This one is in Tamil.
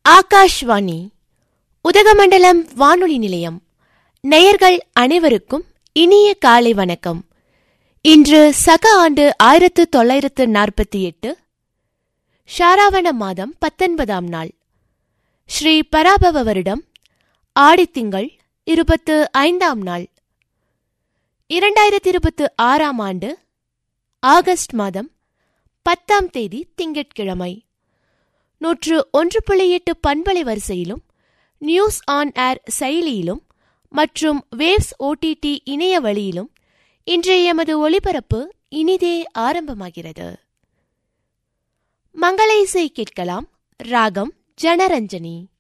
ஆகாஷ்வாணி உதகமண்டலம் வானொலி நிலையம் நேயர்கள் அனைவருக்கும் இனிய காலை வணக்கம் இன்று சக ஆண்டு ஆயிரத்து தொள்ளாயிரத்து நாற்பத்தி எட்டு ஷாராவண மாதம் பத்தொன்பதாம் நாள் ஸ்ரீ பராபவ வருடம் ஆடித்திங்கள் இருபத்து ஐந்தாம் நாள் இரண்டாயிரத்தி இருபத்து ஆறாம் ஆண்டு ஆகஸ்ட் மாதம் பத்தாம் தேதி திங்கட்கிழமை நூற்று ஒன்று புள்ளி எட்டு பண்பலை வரிசையிலும் நியூஸ் ஆன் ஏர் செயலியிலும் மற்றும் வேவ்ஸ் ஓடிடி இணைய வழியிலும் இன்றைய எமது ஒளிபரப்பு இனிதே ஆரம்பமாகிறது மங்கள இசை கேட்கலாம் ராகம் ஜனரஞ்சனி